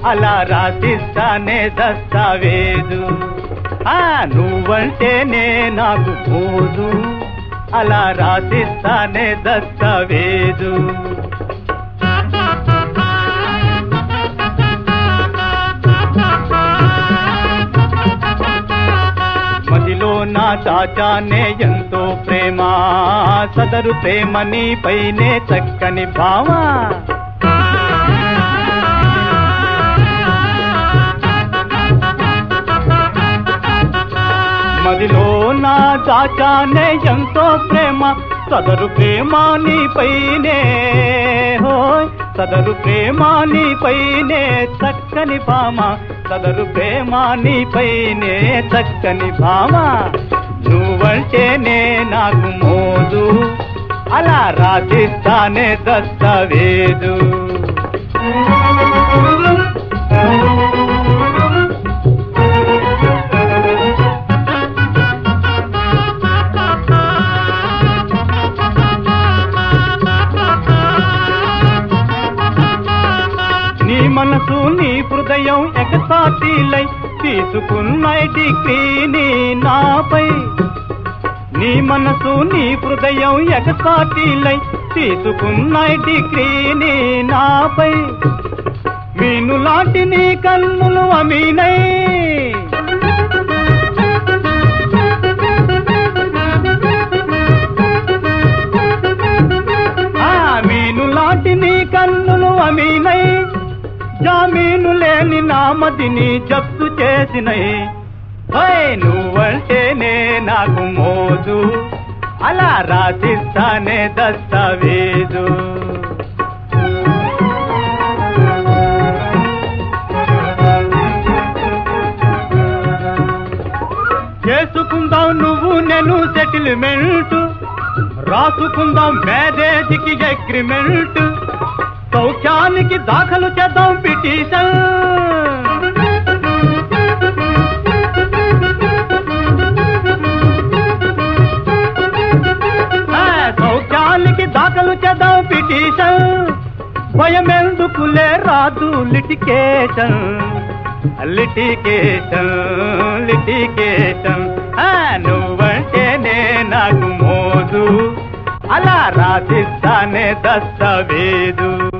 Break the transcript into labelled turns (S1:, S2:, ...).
S1: అలా రాసిస్తానే దస్తావేదు ఆ నువ్వంటేనే నాకు పోదు అలా రాసిస్తానే దస్తావేదు మదిలో నా చాచానే ఎంతో ప్రేమ సదరు ప్రేమ నీపైనే చక్కని భావా మదిలో నా చాచానే ఎంతో ప్రేమ సదరు ప్రేమ నీపైనే హోయ్ సదరు ప్రేమ నీపైనే చక్కని భామ సదరు ప్రేమ నీపైనే చక్కని భామ నువ్వంటేనే నాకు మోదు అలా రాసిస్తానే దస్తావేదు నీ మనసు నీ హృదయం ఎకసాటిలై తీసుకున్న డిగ్రీని నాపై నీ మనసు నీ హృదయం ఎకసాటిలై తీసుకున్న డిగ్రీని నాపై మీను లాంటి నీ కన్నులు అమీనై ఆ మీను లాంటి నీ కన్నులు అమీనై జామీను లేని నామదిని జప్తు చేసినై హోయ్ నువ్వంటేనే నాకు మోదు అలా రాసిస్తానే దస్తావేదు చేసుకుందాం నువ్వు నేను సెటిల్మెంట్ రాసుకుందాం మ్యారేజ్కి అగ్రిమెంట్ సౌఖ్యానికి దాఖలు చేద్దాం పిటిషన్ ఆ, సౌఖ్యానికి దాఖలు చేద్దాం పిటిషన్ భయం ఎందుకులే రాదు లిటికేషన్ లిటికేషన్ లిటికేషన్ ఆ, నువ్వంటేనే నాకు మోదు అలా రాసిస్తానే దస్తావేదు